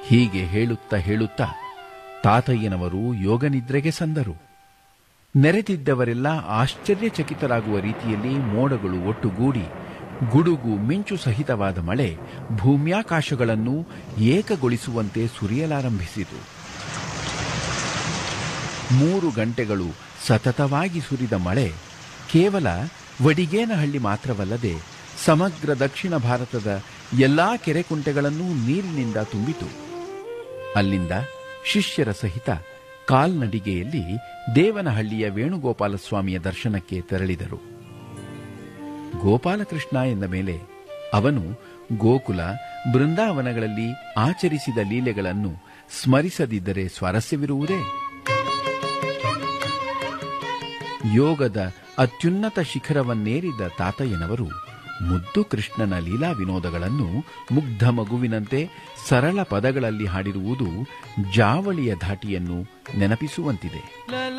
ಹೀಗೆ ಹೇಳುತ್ತಾ ಹೇಳುತ್ತಾ ತಾತಯ್ಯನವರು ಯೋಗನಿದ್ರೆಗೆ ಸಂದರು ನೆರೆದಿದ್ದವರೆಲ್ಲ ಆಶ್ಚರ್ಯಚಕಿತರಾಗುವ ರೀತಿಯಲ್ಲಿ ಮೋಡಗಳು ಒಟ್ಟುಗೂಡಿ ಗುಡುಗು ಮಿಂಚು ಸಹಿತವಾದ ಮಳೆ ಭೂಮ್ಯಾಕಾಶಗಳನ್ನು ಏಕಗೊಳಿಸುವಂತೆ ಸುರಿಯಲಾರಂಭಿಸಿತು ಮೂರು ಗಂಟೆಗಳು ಸತತವಾಗಿ ಸುರಿದ ಮಳೆ ಕೇವಲ ವಡಿಗೇನಹಳ್ಳಿ ಮಾತ್ರವಲ್ಲದೆ ಸಮಗ್ರ ದಕ್ಷಿಣ ಭಾರತದ ಎಲ್ಲಾ ಕೆರೆಕುಂಟೆಗಳನ್ನೂ ನೀರಿನಿಂದ ತುಂಬಿತು ಅಲ್ಲಿಂದ ಶಿಷ್ಯರ ಸಹಿತ ಕಾಲ್ನಡಿಗೆಯಲ್ಲಿ ದೇವನಹಳ್ಳಿಯ ವೇಣುಗೋಪಾಲ ಸ್ವಾಮಿಯ ದರ್ಶನಕ್ಕೆ ತೆರಳಿದರು ಗೋಪಾಲಕೃಷ್ಣ ಎಂದ ಮೇಲೆ ಅವನು ಗೋಕುಲ ಬೃಂದಾವನಗಳಲ್ಲಿ ಆಚರಿಸಿದ ಲೀಲೆಗಳನ್ನು ಸ್ಮರಿಸದಿದ್ದರೆ ಸ್ವಾರಸ್ಯವಿರುವುದೇ ಯೋಗದ ಅತ್ಯುನ್ನತ ಶಿಖರವನ್ನೇರಿದ ತಾತಯ್ಯನವರು ಮುದ್ದು ಕೃಷ್ಣನ ಲೀಲಾ ವಿನೋದಗಳನ್ನು ಮುಗ್ಧ ಮಗುವಿನಂತೆ ಸರಳ ಪದಗಳಲ್ಲಿ ಹಾಡಿರುವುದು ಜಾವಳಿಯ ಧಾಟಿಯನ್ನು ನೆನಪಿಸುವಂತಿದೆ